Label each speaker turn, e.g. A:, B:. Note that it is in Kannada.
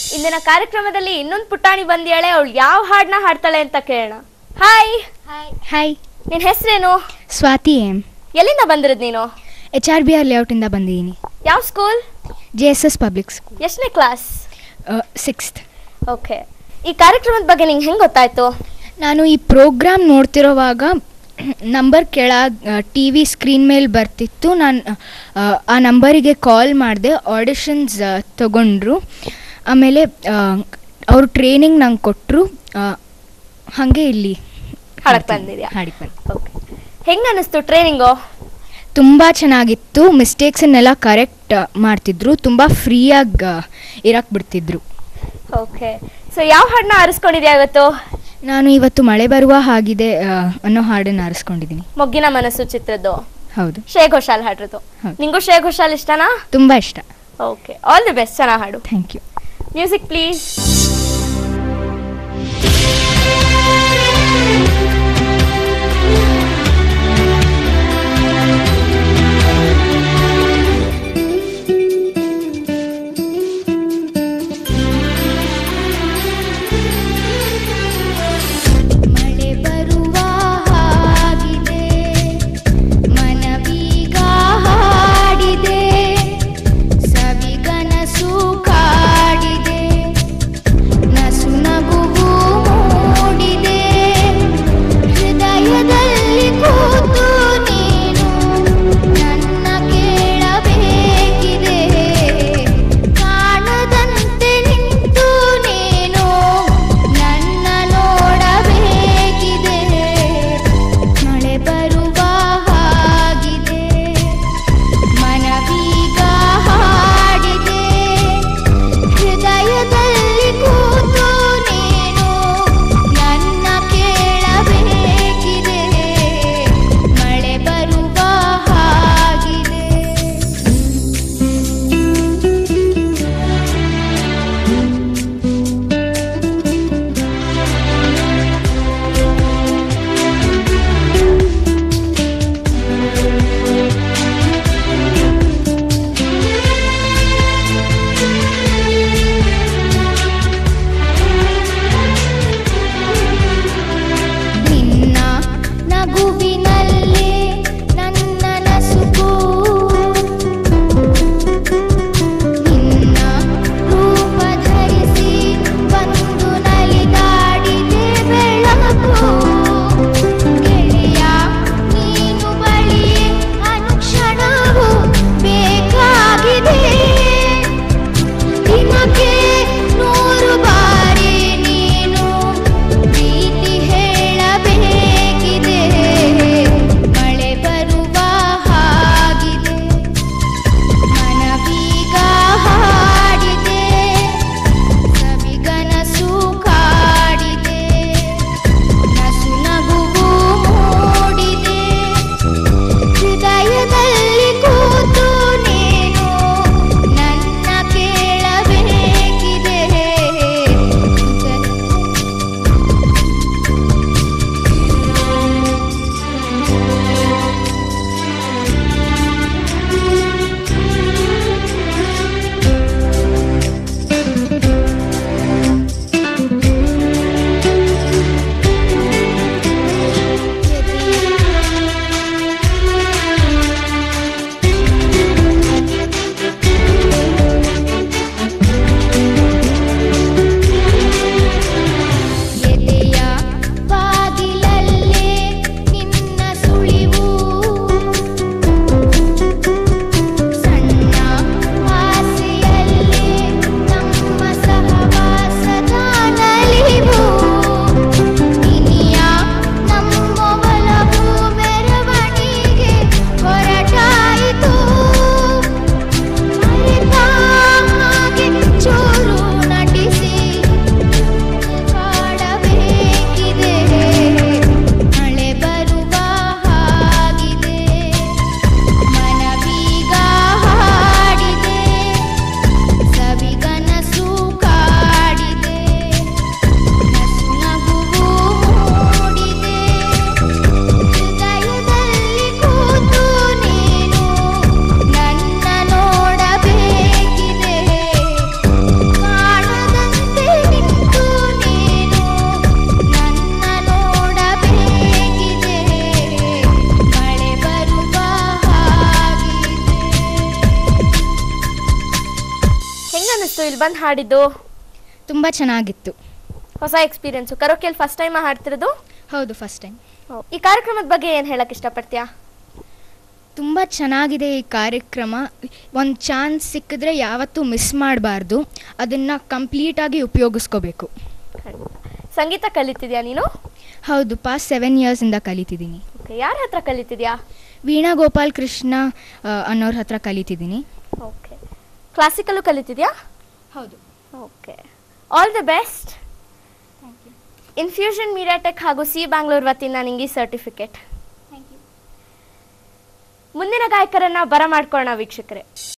A: ಇಂದಿನ ಕಾರ್ಯಕ್ರಮದಲ್ಲಿ ಇನ್ನೊಂದು ಪುಟಾಣಿ ಬಂದಿಯಾಳೆ ಅವಳು ಯಾವ ಹಾಡನ್ನ ಹಾಡ್ತಾಳೆ ಅಂತ ಕೇಳೋಣ ಹಾಯ್
B: ಹಾಯ್
A: ನಿನ್ನ ಹೆಸರೇನು
B: ಸ್ವಾತಿ ಎಮ್
A: ಎಲ್ಲಿಂದ ಬಂದಿರೋದು ನೀನು
B: ಎಚ್ ಆರ್ ಬಿ ಆರ್ ಲೇಔಟಿಂದ ಬಂದಿದ್ದೀನಿ
A: ಯಾವ school
B: J S S public school
A: ಎಷ್ಟನೇ ಕ್ಲಾಸ್
B: ಸಿಕ್ಸ್ತ್
A: ಓಕೆ ಈ ಕಾರ್ಯಕ್ರಮದ ಬಗ್ಗೆ ನಿಂಗೆ ಹೆಂಗೆ ಗೊತ್ತಾಯ್ತು
B: ನಾನು ಈ ಪ್ರೋಗ್ರಾಮ್ ನೋಡ್ತಿರೋವಾಗ ನಂಬರ್ ಕೆಳಗೆ ಟಿ ವಿ ಸ್ಕ್ರೀನ್ ಮೇಲೆ ಬರ್ತಿತ್ತು ನಾನು ಆ ನಂಬರಿಗೆ ಕಾಲ್ ಮಾಡಿದೆ ಆಡಿಷನ್ಸ್ ತಗೊಂಡ್ರು ಆಮೇಲೆ ಅವರು ಟ್ರೈನಿಂಗ್ ನಂಗೆ ಕೊಟ್ಟರು ಹಾಗೆ ಇಲ್ಲಿ
A: ಹಾಡಕ್ ಬಂದಿದ್ಯಾ
B: ಹಾಡಿಗೆ ಬಂದೆ
A: ಓಕೆ ಹೆಂಗೆ ಅನ್ನಿಸ್ತು ಟ್ರೈನಿಂಗು
B: ತುಂಬ ಚೆನ್ನಾಗಿತ್ತು ಮಿಸ್ಟೇಕ್ಸನ್ನೆಲ್ಲ ಕರೆಕ್ಟ್ ಮಾಡ್ತಿದ್ರು ತುಂಬ ಫ್ರೀಯಾಗಿ ಇರಕ್ಕೆ ಬಿಡ್ತಿದ್ರು
A: ಓಕೆ ಸೊ ಯಾವ ಹಾಡನ್ನ ಆರಿಸ್ಕೊಂಡಿದ್ಯಾ ಇವತ್ತು
B: ನಾನು ಇವತ್ತು ಮಳೆ ಬರುವ ಹಾಗಿದೆ ಆ, ಅನ್ನೋ ಹಾಡನ್ನು ಆರಿಸ್ಕೊಂಡಿದ್ದೀನಿ
A: ಮೊಗ್ಗಿನ ಮನಸ್ಸು ಚಿತ್ರದ್ದು
B: ಹೌದು
A: ಶ್ರೇಯ ಘೋಷಾಲ್ ಹಾಡಿರೋದು
B: ಹೌದು.
A: ನಿಂಗೂ ಶ್ರೇಯ ಘೋಷಾಲ್ ಇಷ್ಟನಾ
B: ತುಂಬ ಇಷ್ಟ
A: ಓಕೆ ಆಲ್ ದಿ ಬೆಸ್ಟ್ ಚೆನ್ನಾಗಿ ಹಾಡು
B: ಥ್ಯಾಂಕ್ ಯು
A: ಮ್ಯೂಸಿಕ್ ಪ್ಲೀಸ್
B: ಮಳೆ ಬರುವ ಹಾಗಿದೆ ಮನವೀಗ ಹಾಡಿದೆ ಸವಿಗನಸು ಕಾಡಿದೆ ನಸು ನಗುವು
A: ಹೆಂಗ ಅನಿಸ್ತು ಇಲ್ಲಿ ಬಂದು ಹಾಡಿದ್ದು
B: ತುಂಬ ಚೆನ್ನಾಗಿತ್ತು
A: ಹೊಸ ಎಕ್ಸ್ಪೀರಿಯನ್ಸು ಕರೋಕೆಯಲ್ಲಿ ಫಸ್ಟ್ ಟೈಮ್ ಹಾಡ್ತಿರೋದು
B: ಹೌದು ಫಸ್ಟ್ ಟೈಮ್
A: ಈ ಕಾರ್ಯಕ್ರಮದ ಬಗ್ಗೆ ಏನು ಹೇಳಕ್ ಇಷ್ಟಪಡ್ತೀಯಾ
B: ತುಂಬ ಚೆನ್ನಾಗಿದೆ ಈ ಕಾರ್ಯಕ್ರಮ ಒಂದು ಚಾನ್ಸ್ ಸಿಕ್ಕಿದ್ರೆ ಯಾವತ್ತೂ ಮಿಸ್ ಮಾಡಬಾರ್ದು ಅದನ್ನು ಕಂಪ್ಲೀಟಾಗಿ ಉಪಯೋಗಿಸ್ಕೋಬೇಕು
A: ಖಂಡಿತ. ಸಂಗೀತ ಕಲಿತಿದ್ಯಾ ನೀನು
B: ಹೌದು ಪಾಸ್ಟ್ ಸೆವೆನ್ ಇಯರ್ಸಿಂದ ಕಲಿತಿದ್ದೀನಿ
A: ಓಕೆ ಯಾರ ಹತ್ರ ಕಲಿತಿದ್ಯಾ
B: ವೀಣಾ ಗೋಪಾಲ್ ಕೃಷ್ಣ ಆ, ಅನ್ನೋರ ಹತ್ರ ಕಲಿತಿದ್ದೀನಿ
A: ಓಕೆ ಕ್ಲಾಸಿಕಲ್ಲು ಕಲಿತಿದ್ಯಾ
B: ಹೌದು
A: okay all the best Infusion MediaTek ಹಾಗೂ ಸಿ ಬ್ಯಾಂಗ್ಳೂರ್ ವತಿಯಿಂದ ನಿಂಗೆ ಸರ್ಟಿಫಿಕೇಟ್ ಮುಂದಿನ ಗಾಯಕರನ್ನ ಬರ ಮಾಡ್ಕೊಳ್ಳೋಣ ವೀಕ್ಷಕರೇ